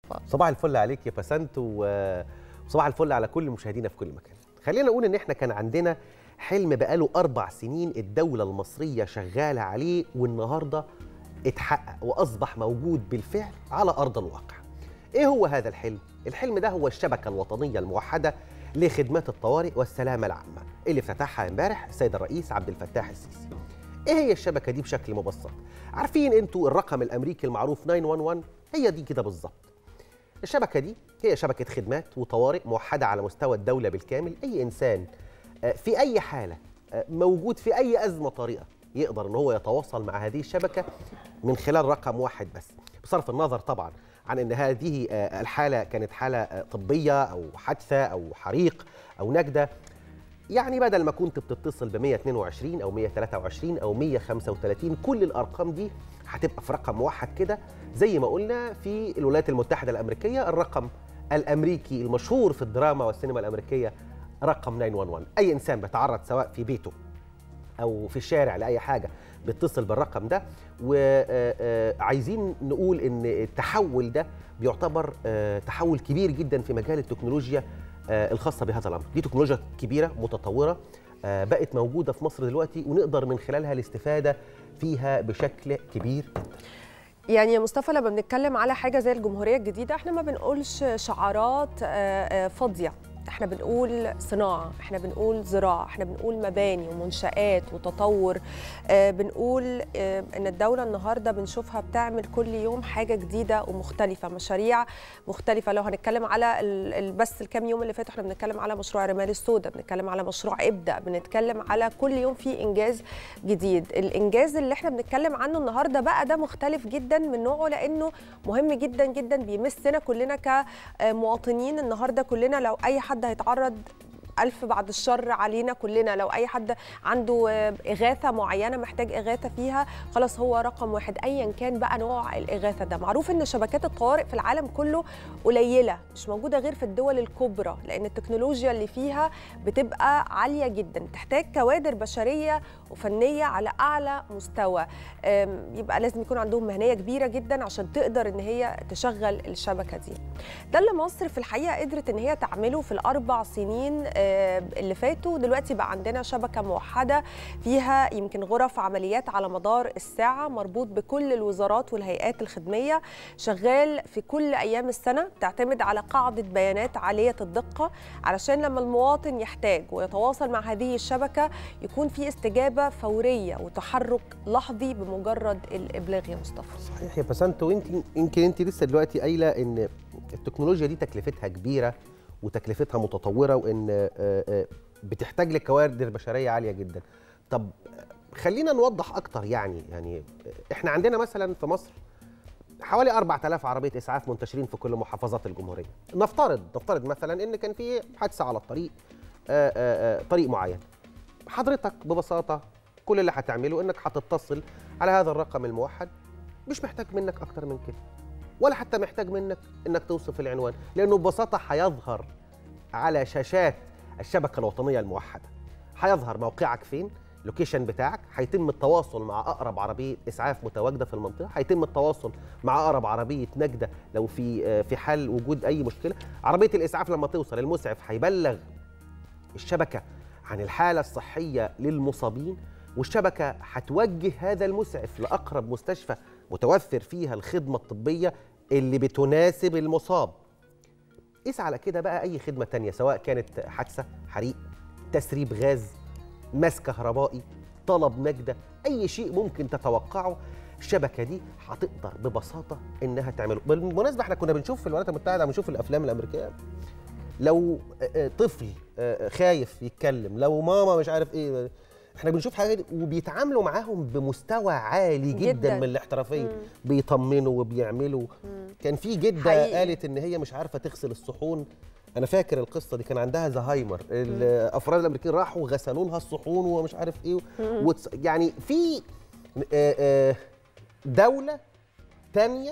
مصطفى صباح الفل عليك يا بسنت و- وصباح الفل على كل مشاهدينا في كل مكان خلينا نقول ان احنا كان عندنا حلم بقاله اربع سنين الدوله المصريه شغاله عليه والنهارده اتحقق واصبح موجود بالفعل على ارض الواقع ايه هو هذا الحلم الحلم ده هو الشبكه الوطنيه الموحده لخدمات الطوارئ والسلامه العامه اللي افتتحها امبارح السيد الرئيس عبد الفتاح السيسي ايه هي الشبكه دي بشكل مبسط عارفين انتوا الرقم الامريكي المعروف 911 هي دي كده بالظبط الشبكة دي هي شبكة خدمات وطوارئ موحدة على مستوى الدولة بالكامل أي إنسان آه، في أي حالة آه، موجود في أي أزمة طارئة يقدر أن هو يتواصل مع هذه الشبكة من خلال رقم واحد بس بصرف النظر طبعا عن أن هذه آه، الحالة كانت حالة آه، طبية أو حادثة أو حريق أو نجدة يعني بدل ما كنت بتتصل ب 122 او 123 او 135 كل الارقام دي هتبقى في رقم موحد كده زي ما قلنا في الولايات المتحده الامريكيه الرقم الامريكي المشهور في الدراما والسينما الامريكيه رقم 911 اي انسان بيتعرض سواء في بيته او في الشارع لاي حاجه بيتصل بالرقم ده وعايزين نقول ان التحول ده بيعتبر آه، تحول كبير جدا في مجال التكنولوجيا آه، الخاصه بهذا الامر دي تكنولوجيا كبيره متطوره آه، بقت موجوده في مصر دلوقتي ونقدر من خلالها الاستفاده فيها بشكل كبير يعني يا مصطفى لما بنتكلم على حاجه زي الجمهوريه الجديده احنا ما بنقولش شعارات آه، آه، فاضيه احنا بنقول صناعه احنا بنقول زراعه احنا بنقول مباني ومنشآت وتطور آه، بنقول آه، ان الدوله النهارده بنشوفها بتعمل كل يوم حاجه جديده ومختلفه مشاريع مختلفه لو هنتكلم على ال- ال- بس الكام يوم اللي فاتوا احنا بنتكلم على مشروع رمال السوداء بنتكلم على مشروع ابدا بنتكلم على كل يوم في انجاز جديد الانجاز اللي احنا بنتكلم عنه النهارده بقى ده مختلف جدا من نوعه لانه مهم جدا جدا بيمسنا كلنا كمواطنين النهارده كلنا لو اي حد هيتعرض ألف بعد الشر علينا كلنا لو أي حد عنده آه، إغاثة معينة محتاج إغاثة فيها خلاص هو رقم واحد أيا كان بقى نوع الإغاثة ده معروف إن شبكات الطوارئ في العالم كله قليلة مش موجودة غير في الدول الكبرى لأن التكنولوجيا اللي فيها بتبقى عالية جدا تحتاج كوادر بشرية وفنية على أعلى مستوى آم، يبقى لازم يكون عندهم مهنية كبيرة جدا عشان تقدر إن هي تشغل الشبكة دي ده اللي مصر في الحقيقه قدرت ان هي تعمله في الاربع سنين آه، اللي فاتوا دلوقتي بقى عندنا شبكه موحده فيها يمكن غرف عمليات على مدار الساعه مربوط بكل الوزارات والهيئات الخدميه شغال في كل ايام السنه بتعتمد على قاعده بيانات عاليه الدقه علشان لما المواطن يحتاج ويتواصل مع هذه الشبكه يكون في استجابه فوريه وتحرك لحظي بمجرد الابلاغ يا مصطفى صحيح يا بسنت ويمكن يمكن انت لسه دلوقتي قايله ان التكنولوجيا دي تكلفتها كبيره وتكلفتها متطوره وان آه، آه، بتحتاج لكوادر بشريه عاليه جدا طب خلينا نوضح اكتر يعني يعني احنا عندنا مثلا في مصر حوالي 4000 عربيه اسعاف منتشرين في كل محافظات الجمهوريه نفترض نفترض مثلا ان كان في حادثه على الطريق آه، آه، آه، طريق معين حضرتك ببساطه كل اللي هتعمله انك هتتصل على هذا الرقم الموحد مش محتاج منك اكتر من كده ولا حتى محتاج منك انك توصف العنوان لانه ببساطه هيظهر على شاشات الشبكه الوطنيه الموحده هيظهر موقعك فين اللوكيشن بتاعك هيتم التواصل مع اقرب عربيه اسعاف متواجده في المنطقه هيتم التواصل مع اقرب عربيه نجده لو في آه، في حال وجود اي مشكله عربيه الاسعاف لما توصل المسعف هيبلغ الشبكه عن الحاله الصحيه للمصابين والشبكه هتوجه هذا المسعف لاقرب مستشفى متوفر فيها الخدمه الطبيه اللي بتناسب المصاب قيس على كده بقى اي خدمه تانية سواء كانت حادثه حريق تسريب غاز مس كهربائي طلب نجده اي شيء ممكن تتوقعه الشبكه دي هتقدر ببساطه انها تعمله بالمناسبه احنا كنا بنشوف في الولايات المتحده بنشوف الافلام الامريكيه لو آه، آه، طفل آه، خايف يتكلم لو ماما مش عارف ايه احنا بنشوف حاجات وبيتعاملوا معاهم بمستوى عالي جدا, جداً. جداً. من الاحترافيه مم. بيطمنوا وبيعملوا كان في جده حقيقي. قالت ان هي مش عارفه تغسل الصحون انا فاكر القصه دي كان عندها زهايمر الافراد الامريكيين راحوا غسلوا لها الصحون ومش عارف ايه وتص... يعني في آه، آه، دوله تانية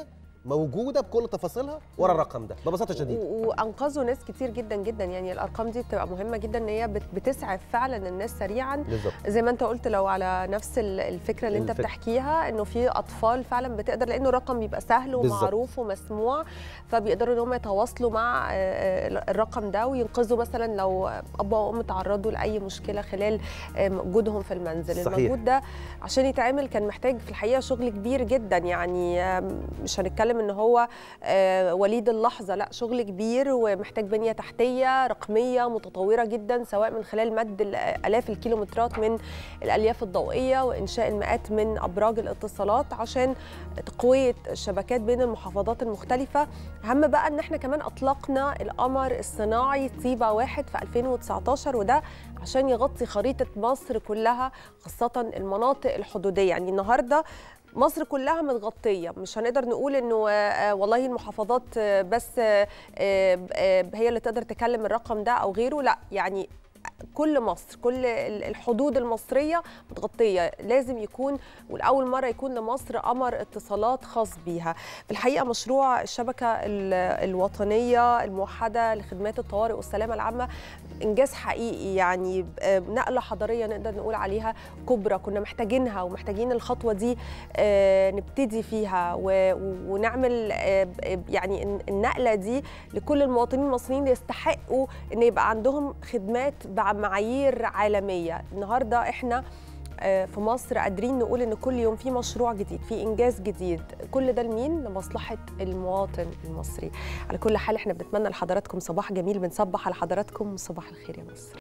موجوده بكل تفاصيلها ورا الرقم ده ببساطه شديده و- وانقذوا ناس كتير جدا جدا يعني الارقام دي بتبقى مهمه جدا ان هي بت- بتسعف فعلا الناس سريعا بالظبط زي ما انت قلت لو على نفس ال- الفكره اللي انت الفكرة. بتحكيها انه في اطفال فعلا بتقدر لانه الرقم بيبقى سهل بالظبط. ومعروف ومسموع فبيقدروا ان هم يتواصلوا مع آه، آه، الرقم ده وينقذوا مثلا لو ابا وام تعرضوا لاي مشكله خلال آه، وجودهم في المنزل صحيح. المجهود ده عشان يتعمل كان محتاج في الحقيقه شغل كبير جدا يعني آم، مش هنتكلم ان هو آه، وليد اللحظه لا شغل كبير ومحتاج بنيه تحتيه رقميه متطوره جدا سواء من خلال مد ال- الاف الكيلومترات من الالياف الضوئيه وانشاء المئات من ابراج الاتصالات عشان تقويه الشبكات بين المحافظات المختلفه اهم بقى ان احنا كمان اطلقنا القمر الصناعي طيبه واحد في 2019 وده عشان يغطي خريطه مصر كلها خاصه المناطق الحدوديه يعني النهارده مصر كلها متغطيه مش هنقدر نقول انه آه، آه، والله المحافظات آه، بس آه، آه، آه، هي اللي تقدر تكلم الرقم ده او غيره لا يعني كل مصر كل ال- الحدود المصريه متغطيه لازم يكون ولاول مره يكون لمصر قمر اتصالات خاص بيها في الحقيقه مشروع الشبكه ال- الوطنيه الموحده لخدمات الطوارئ والسلامه العامه انجاز حقيقي يعني آه، نقله حضاريه نقدر نقول عليها كبرى كنا محتاجينها ومحتاجين الخطوه دي آه، نبتدي فيها و- ونعمل آه، ب- يعني الن- النقله دي لكل المواطنين المصريين اللي يستحقوا ان يبقى عندهم خدمات بمعايير عالميه النهارده احنا آه، في مصر قادرين نقول ان كل يوم في مشروع جديد في انجاز جديد كل ده لمين لمصلحه المواطن المصري على كل حال احنا بنتمنى لحضراتكم صباح جميل بنصبح على حضراتكم صباح الخير يا مصر